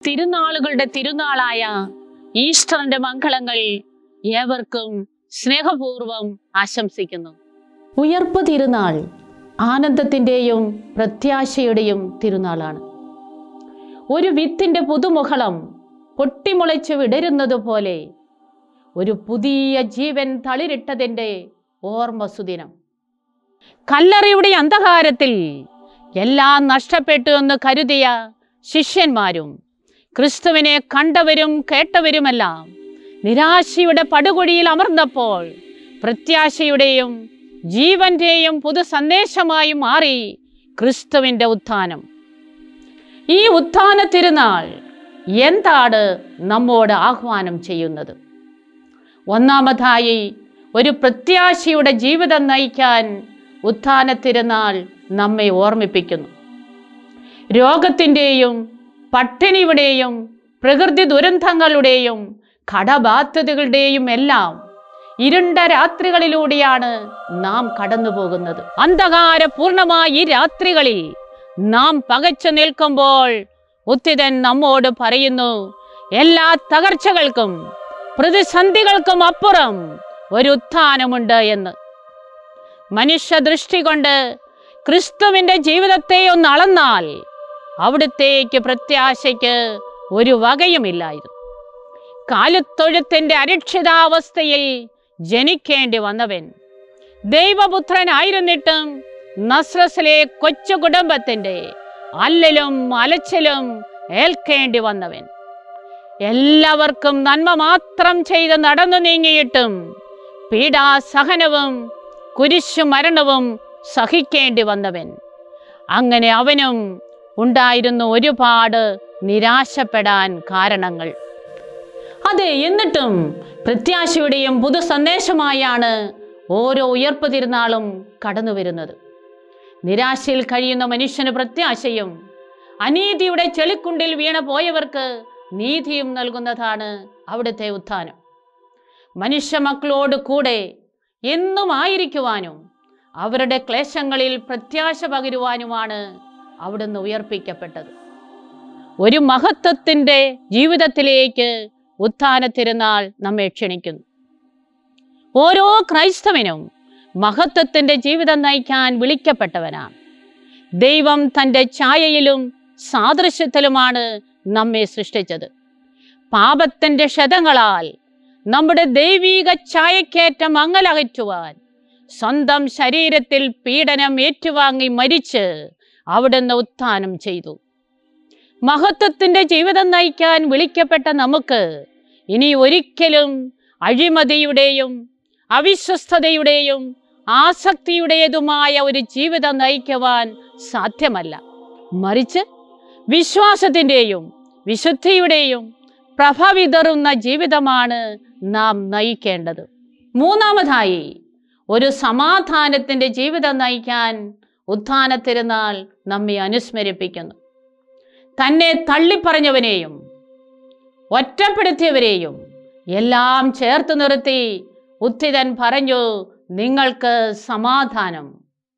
തിരുനാളുകളുടെ തിരുനാളായ ഈസ്റ്ററിന്റെ മംഗളങ്ങൾ ഏവർക്കും സ്നേഹപൂർവം ആശംസിക്കുന്നു ഉയർപ്പ് തിരുനാൾ ആനന്ദത്തിൻ്റെയും പ്രത്യാശയുടെയും തിരുനാളാണ് ഒരു വിത്തിന്റെ പുതുമുഖളം പൊട്ടിമുളച്ച് വിടരുന്നത് പോലെ ഒരു പുതിയ ജീവൻ തളിരിട്ടതിൻ്റെ ഓർമ്മ സുദിനം കല്ലറയുടെ അന്ധകാരത്തിൽ എല്ലാം നഷ്ടപ്പെട്ടു എന്ന് കരുതിയ ശിഷ്യന്മാരും ക്രിസ്തുവിനെ കണ്ടവരും കേട്ടവരുമെല്ലാം നിരാശയുടെ പടുകുഴിയിൽ അമർന്നപ്പോൾ പ്രത്യാശയുടെയും ജീവന്റെയും പുതു സന്ദേശമായി മാറി ക്രിസ്തുവിൻ്റെ ഉത്ഥാനം ഈ ഉത്ഥാന തിരുനാൾ എന്താണ് നമ്മോട് ആഹ്വാനം ചെയ്യുന്നത് ഒന്നാമതായി ഒരു പ്രത്യാശയുടെ ജീവിതം നയിക്കാൻ ഉത്ഥാന തിരുനാൾ നമ്മെ ഓർമ്മിപ്പിക്കുന്നു രോഗത്തിൻ്റെയും പട്ടിണിയുടെയും പ്രകൃതി ദുരന്തങ്ങളുടെയും കടബാധ്യതകളുടെയും എല്ലാം ഇരുണ്ട രാത്രികളിലൂടെയാണ് നാം കടന്നു പോകുന്നത് അന്ധകാരപൂർണമായ ഈ രാത്രികളിൽ നാം പകച്ചു നിൽക്കുമ്പോൾ ഉത്തിതൻ നമ്മോട് പറയുന്നു എല്ലാ തകർച്ചകൾക്കും പ്രതിസന്ധികൾക്കും അപ്പുറം ഒരു ഉത്ഥാനമുണ്ട് എന്ന് മനുഷ്യ ദൃഷ്ടി കൊണ്ട് ക്രിസ്തുവിന്റെ ജീവിതത്തെ ഒന്ന് അളന്നാൽ അവിടുത്തേക്ക് പ്രത്യാശയ്ക്ക് ഒരു വകയുമില്ലായിരുന്നു കാലുത്തൊഴുത്തിന്റെ അരക്ഷിതാവസ്ഥയിൽ ജനിക്കേണ്ടി വന്നവൻ ദൈവപുത്രനായിരുന്നിട്ടും നസ്രസിലെ കൊച്ചു കുടുംബത്തിന്റെ അല്ലലും അലച്ചിലും ഏൽക്കേണ്ടി വന്നവൻ എല്ലാവർക്കും നന്മ മാത്രം ചെയ്ത് നടന്നു നീങ്ങിയിട്ടും പീഡാസഹനവും കുരിശു മരണവും സഹിക്കേണ്ടി വന്നവൻ അങ്ങനെ അവനും ഉണ്ടായിരുന്നു ഒരുപാട് നിരാശപ്പെടാൻ കാരണങ്ങൾ അതെ എന്നിട്ടും പ്രത്യാശയുടെയും പുതു സന്ദേശമായാണ് ഓരോ ഉയർപ്പ് തിരുനാളും കടന്നു വരുന്നത് നിരാശയിൽ കഴിയുന്ന മനുഷ്യന് പ്രത്യാശയും അനീതിയുടെ ചെളിക്കുണ്ടിൽ വീണ പോയവർക്ക് നീതിയും നൽകുന്നതാണ് അവിടുത്തെ ഉത്ഥാനം മനുഷ്യ മക്കളോട് കൂടെ എന്നും ആയിരിക്കുവാനും അവരുടെ ക്ലേശങ്ങളിൽ പ്രത്യാശ പകരുവാനുമാണ് അവിടുന്ന് ഉയർപ്പിക്കപ്പെട്ടത് ഒരു മഹത്വത്തിൻ്റെ ജീവിതത്തിലേക്ക് ഉത്ഥാന തിരുനാൾ നമ്മെ ക്ഷണിക്കുന്നു ഓരോ ക്രൈസ്തവനും മഹത്വത്തിൻ്റെ ജീവിതം നയിക്കാൻ വിളിക്കപ്പെട്ടവനാണ് ദൈവം തൻ്റെ ഛായയിലും സാദൃശ്യത്തിലുമാണ് നമ്മെ സൃഷ്ടിച്ചത് പാപത്തിൻ്റെ ക്ഷതങ്ങളാൽ നമ്മുടെ ദൈവീക ഛായക്കേറ്റം അങ്ങലകറ്റുവാൻ സ്വന്തം ശരീരത്തിൽ പീഡനം ഏറ്റുവാങ്ങി മരിച്ച് അവിടുന്ന് ഉത്ഥാനം ചെയ്തു മഹത്വത്തിൻ്റെ ജീവിതം നയിക്കാൻ വിളിക്കപ്പെട്ട നമുക്ക് ഇനി ഒരിക്കലും അഴിമതിയുടെയും അവിശ്വസ്തതയുടെയും ആസക്തിയുടേതുമായ ഒരു ജീവിതം നയിക്കുവാൻ സാധ്യമല്ല മറിച്ച് വിശ്വാസത്തിൻ്റെയും വിശുദ്ധിയുടെയും പ്രഭ വിതറുന്ന ജീവിതമാണ് നാം നയിക്കേണ്ടത് മൂന്നാമതായി ഒരു സമാധാനത്തിൻ്റെ ജീവിതം നയിക്കാൻ ഉത്ഥാന തിരുനാൾ നമ്മെ അനുസ്മരിപ്പിക്കുന്നു തന്നെ തള്ളിപ്പറഞ്ഞവനെയും ഒറ്റപ്പെടുത്തിയവരെയും എല്ലാം ചേർത്ത് നിർത്തി ഉത്തിതൻ പറഞ്ഞു നിങ്ങൾക്ക് സമാധാനം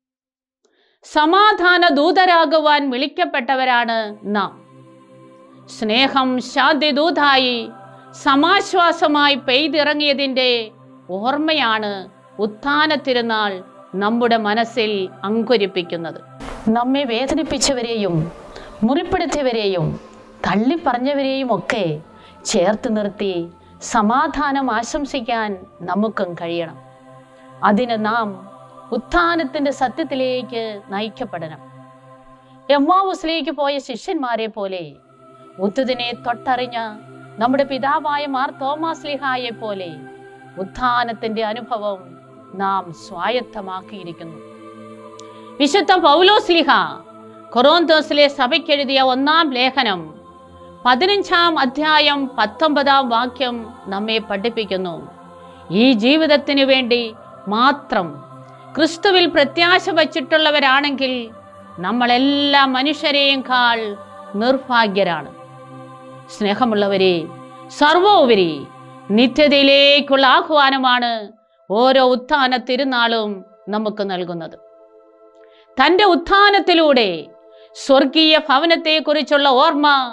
സമാധാന ദൂതരാകുവാൻ വിളിക്കപ്പെട്ടവരാണ് നാം സ്നേഹം ശാന്തി ദൂതായി സമാശ്വാസമായി പെയ്തിറങ്ങിയതിൻ്റെ ഓർമ്മയാണ് ഉത്ഥാന തിരുനാൾ നമ്മുടെ മനസ്സിൽ അങ്കുരിപ്പിക്കുന്നത് നമ്മെ വേദനിപ്പിച്ചവരെയും മുറിപ്പെടുത്തിയവരെയും തള്ളിപ്പറഞ്ഞവരെയും ഒക്കെ ചേർത്ത് നിർത്തി സമാധാനം ആശംസിക്കാൻ നമുക്കും കഴിയണം അതിന് നാം ഉത്ഥാനത്തിൻ്റെ സത്യത്തിലേക്ക് നയിക്കപ്പെടണം എമ്മാവുസിലേക്ക് പോയ ശിഷ്യന്മാരെ പോലെ ഉത്തുതിനെ തൊട്ടറിഞ്ഞ നമ്മുടെ പിതാവായ മാർ തോമാസ് ലിഹായെ പോലെ ഉത്ഥാനത്തിന്റെ അനുഭവം നാം സ്വായത്തമാക്കിയിരിക്കുന്നു വിശുദ്ധ പൗലോസ് ലിഹ കൊറോന്തോസിലെ സഭയ്ക്കെഴുതിയ ഒന്നാം ലേഖനം പതിനഞ്ചാം അധ്യായം പത്തൊമ്പതാം വാക്യം നമ്മെ പഠിപ്പിക്കുന്നു ഈ ജീവിതത്തിനു വേണ്ടി മാത്രം ക്രിസ്തുവിൽ പ്രത്യാശ വച്ചിട്ടുള്ളവരാണെങ്കിൽ നമ്മളെല്ലാ മനുഷ്യരെയും കാൾ നിർഭാഗ്യരാണ് സ്നേഹമുള്ളവരെ സർവോപരി നിത്യതയിലേക്കുള്ള ആഹ്വാനമാണ് ഓരോ ഉത്ഥാന തിരുനാളും നമുക്ക് നൽകുന്നത് തൻ്റെ ഉത്ഥാനത്തിലൂടെ സ്വർഗീയ ഭവനത്തെക്കുറിച്ചുള്ള ഓർമ്മ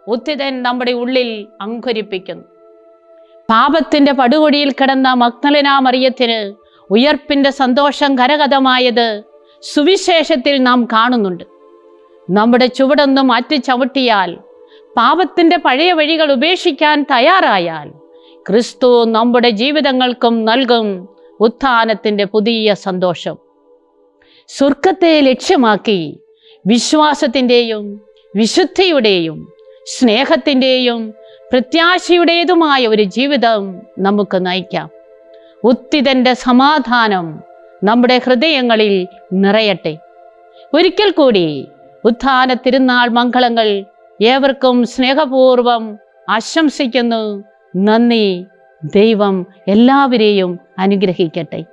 ഉത്തിതൻ നമ്മുടെ ഉള്ളിൽ അങ്കുരിപ്പിക്കുന്നു പാപത്തിന്റെ പടുകൊടിയിൽ കിടന്ന മക്നലനാ മറിയത്തിന് ഉയർപ്പിന്റെ സന്തോഷം കരകതമായത് സുവിശേഷത്തിൽ നാം കാണുന്നുണ്ട് നമ്മുടെ ചുവടൊന്ന് മാറ്റി ചവിട്ടിയാൽ പാപത്തിന്റെ പഴയ വഴികൾ ഉപേക്ഷിക്കാൻ തയ്യാറായാൽ ക്രിസ്തു നമ്മുടെ ജീവിതങ്ങൾക്കും നൽകും ഉത്ഥാനത്തിന്റെ പുതിയ സന്തോഷം സ്വർഗത്തെ ലക്ഷ്യമാക്കി വിശ്വാസത്തിൻ്റെയും വിശുദ്ധിയുടെയും സ്നേഹത്തിൻ്റെയും പ്രത്യാശയുടേതുമായ ഒരു ജീവിതം നമുക്ക് നയിക്കാം ഉത്തിതന്റെ സമാധാനം നമ്മുടെ ഹൃദയങ്ങളിൽ നിറയട്ടെ ഒരിക്കൽ കൂടി ഉത്ഥാന തിരുനാൾ മംഗളങ്ങൾ ഏവർക്കും സ്നേഹപൂർവം ആശംസിക്കുന്നു നന്ദി ദൈവം എല്ലാവരെയും അനുഗ്രഹിക്കട്ടെ